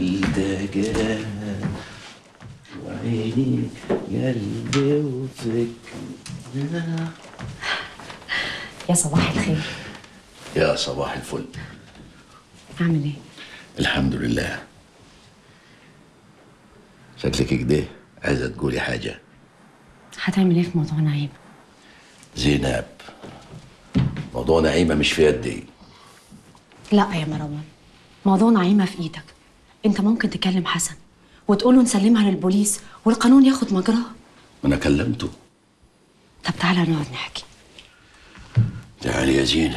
الدجال وعيني قلبي وفكرة يا صباح الخير يا صباح الفل اعمل ايه الحمد لله شكلك كده عايزة تقولي حاجة هتعمل ايه في موضوع نعيم زينب موضوع نعيمة مش في يدي لا يا مروان موضوع نعيمه في ايدك انت ممكن تكلم حسن وتقوله نسلمها للبوليس والقانون ياخد مجراه أنا كلمته طب تعالى نقعد نحكي تعالي يا زينب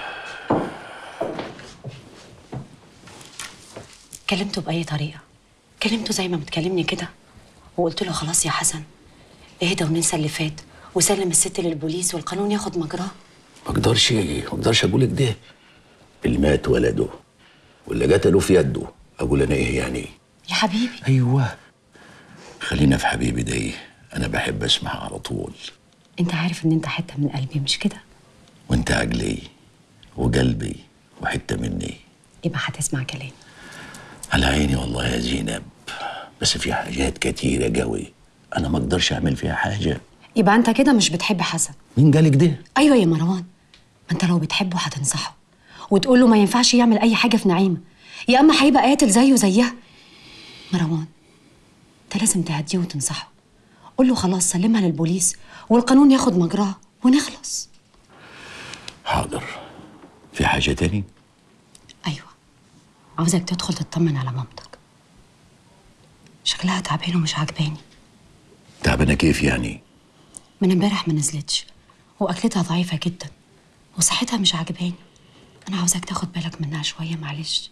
كلمته باي طريقه كلمته زي ما بتكلمني كده وقلت له خلاص يا حسن اهدى وننسى اللي فات وسلم الست للبوليس والقانون ياخد مجراه ما اقدرش ما اقدرش اقول لك ده اللي مات ولده واللي قتله في يده اقول انا ايه يعني يا حبيبي ايوه خلينا في حبيبي ده انا بحب اسمع على طول انت عارف ان انت حته من قلبي مش كده وانت عقلي وقلبي وحته مني يبقى هتسمع كلامي على عيني والله يا زينب بس في حاجات كتيرة قوي انا ما اقدرش اعمل فيها حاجه يبقى انت كده مش بتحب حسن مين قالك ده ايوه يا مروان ما انت لو بتحبه هتنصحه وتقول له ما ينفعش يعمل اي حاجه في نعيمه يا اما هيبقى قاتل زيه زيها مروان انت لازم تهديه وتنصحه قول له خلاص سلمها للبوليس والقانون ياخد مجراه ونخلص حاضر في حاجه تاني ايوه عاوزك تدخل تطمن على مامتك شكلها تعبان ومش عاجباني تعبانه كيف يعني من امبارح ما نزلتش واكلتها ضعيفه جدا وصحتها مش عاجباني انا عاوزك تاخد بالك منها شويه معلش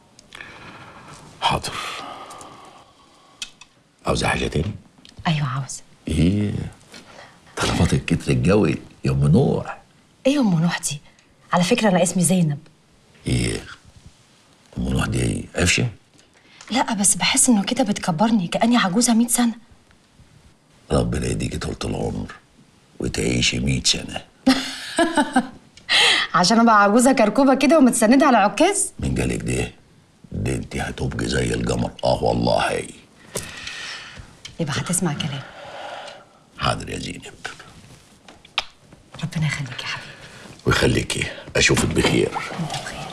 حاضر عاوزه حاجه تاني ايوه عاوزه ايه طلباتك كترت قوي يا ام نوح ايه يا ام نوح دي على فكره انا اسمي زينب ايه ام نوح دي ايه قفشه لا بس بحس انه كده بتكبرني كاني عجوزه 100 سنه ربنا يديكي طول العمر وتعيشي 100 سنه عشان ابقى عجوزه كركوبه كده ومتسنده على عكاز مين قالك ده ده انت هتبقي زي القمر اه والله يبقى هتسمع كلام حاضر يا زينب ربنا يخليك يا حبيبي ويخليكي اشوفك بخير انت بخير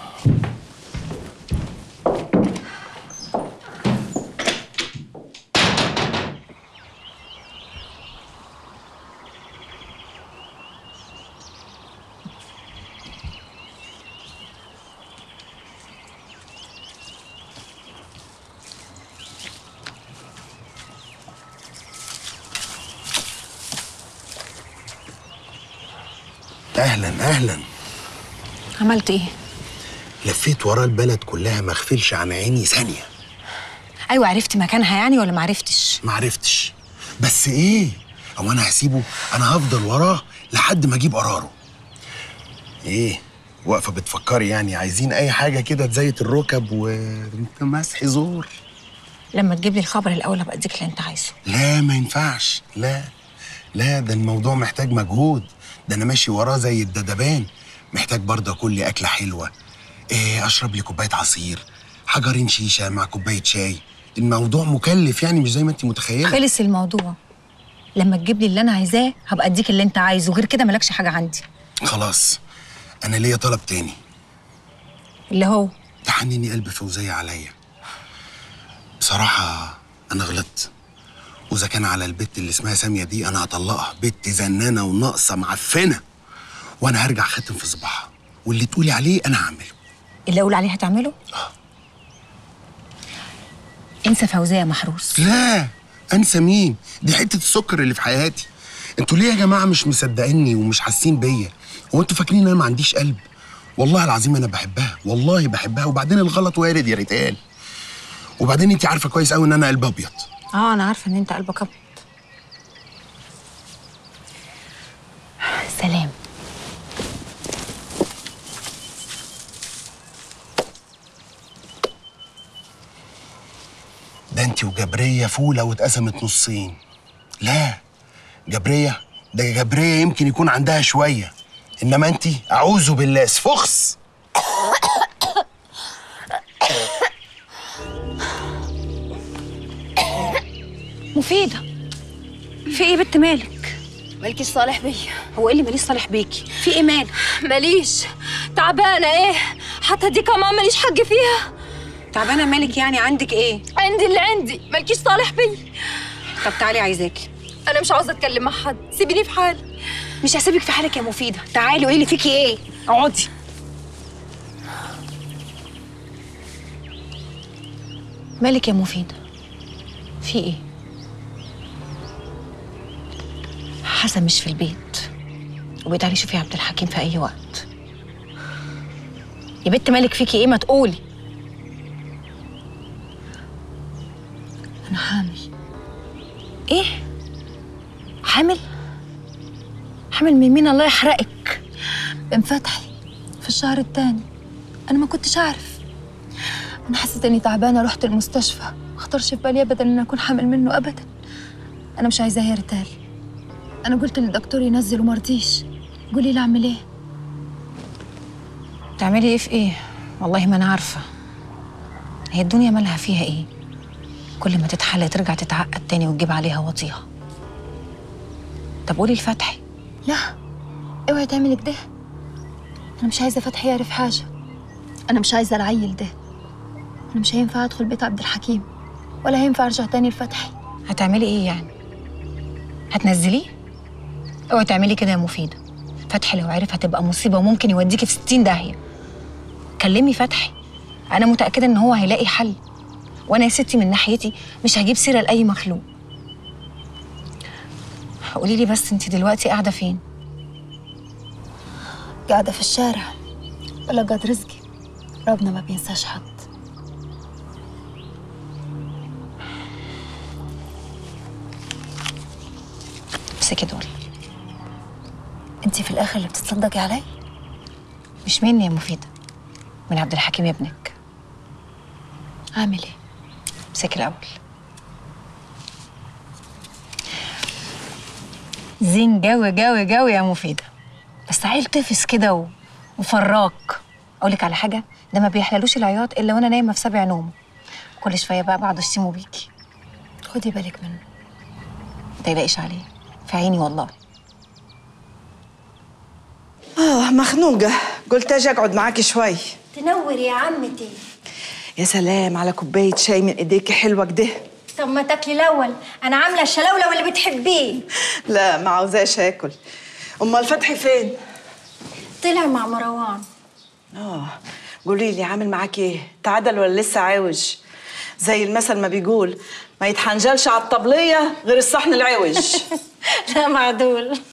اهلا اهلا عملت ايه؟ لفيت ورا البلد كلها ما اغفلش عن عيني ثانيه ايوه عرفت مكانها يعني ولا ما عرفتش؟ ما عرفتش بس ايه هو انا هسيبه انا هفضل وراه لحد ما اجيب قراره ايه واقفه بتفكري يعني عايزين اي حاجه كده تزيت الركب ومسح زور لما تجيب لي الخبر الاول ابقى اديك اللي انت عايزه لا ما ينفعش لا لا ده الموضوع محتاج مجهود ده انا ماشي وراه زي الدبان محتاج برضه اكل لي اكله حلوه إيه اشرب لي كوبايه عصير حجرين شيشه مع كوبايه شاي الموضوع مكلف يعني مش زي ما انت متخيله خلص الموضوع لما تجيب لي اللي انا عايزاه هبقى اديك اللي انت عايزه غير كده مالكش حاجه عندي خلاص انا ليا طلب تاني اللي هو تحنني قلب فوزية عليا بصراحة أنا غلطت وإذا كان على البت اللي اسمها سامية دي أنا هطلقها بنت زنانة وناقصة معفنة وأنا هرجع خاتم في صباحها واللي تقولي عليه أنا هعمله اللي اقول عليه هتعمله انسى فوزيه يا محروس لا أنسى مين دي حتة السكر اللي في حياتي انتوا ليه يا جماعة مش مصدقيني ومش حاسين بيا هو انتوا فاكرين ان انا ما عنديش قلب والله العظيم انا بحبها والله بحبها وبعدين الغلط وارد يا ريتال وبعدين انت عارفه كويس قوي ان انا قلب ابيض اه انا عارفه ان انت قلبك ابيض سلام ده انت وجبريه فوله واتقسمت نصين لا جبريه ده جبريه يمكن يكون عندها شويه انما انت اعوذ بالله اسفخس مفيده في ايه بنت مالك مالكيش صالح بيا هو ايه اللي ماليش صالح بيكي في ايه مالك ماليش تعبانه ايه حتى دي كمان ماليش حق فيها تعبانه مالك يعني عندك ايه عندي اللي عندي مالكيش صالح بيا طب تعالي عايزاكي انا مش عاوزه اتكلم مع حد سيبيني في حالي مش هسيبك في حالك يا مفيده تعالي وقولي لي فيكي ايه اقعدي مالك يا مفيده في ايه حسن مش في البيت وبتعالي شوفي عبد الحكيم في اي وقت يا بنت مالك فيكي ايه ما تقولي انا حامل ايه حامل حامل من مين الله يحرقك بن فتحي في الشهر الثاني انا ما كنتش اعرف انا حسيت اني تعبانه رحت المستشفى ما خطرش في بالي ابدا ان اكون حامل منه ابدا انا مش عايزاه يرتال انا قلت للدكتور ينزل وما رضيش قولي لي اعمل ايه تعملي ايه في ايه والله ما انا عارفه هي الدنيا مالها فيها ايه كل ما تتحلى ترجع تتعقد تاني وتجيب عليها وطيها طب قولي لفتحي لا اوعي تعملي كده انا مش عايزه فتحي يعرف حاجه انا مش عايزه العيل ده انا مش هينفع ادخل بيت عبد الحكيم ولا هينفع ارجع تاني لفتحي هتعملي ايه يعني هتنزليه اوعي تعملي كده يا مفيده فتحي لو عرف هتبقى مصيبه وممكن يوديكي في ستين داهيه كلمي فتحي انا متاكده ان هو هيلاقي حل وانا يا ستي من ناحيتي مش هجيب سيره لاي مخلوق قولي لي بس انت دلوقتي قاعده فين قاعده في الشارع بلقط رزقي ربنا ما بينساش حد امسكي دول انت في الاخر اللي بتتصدقي علي مش مني يا مفيده من عبد الحكيم ابنك عامل ايه امسكي الاول زين جوي جوي جوي يا مفيده بس عيل طفس كده و... وفراك اقول لك على حاجه ده ما بيحللوش العياط الا وانا نايمه في سبع نوم كل شويه بقى بقعد اشتمه بيكي خدي بالك منه ما تقلقيش عليه في عيني والله آه مخنوقة قلت أجي أقعد معاكي شوي تنور يا عمتي يا سلام على كوباية شاي من إيديكي حلوة كده طب ما تاكلي الاول انا عامله الشلولو اللي بتحبيه لا ما عاوزاش آكل أمال فتحي فين؟ طلع مع مروان آه قولي لي عامل معاكي إيه؟ تعدل ولا لسه عاوج؟ زي المثل ما بيقول ما يتحنجلش على الطبلية غير الصحن العوج لا معدول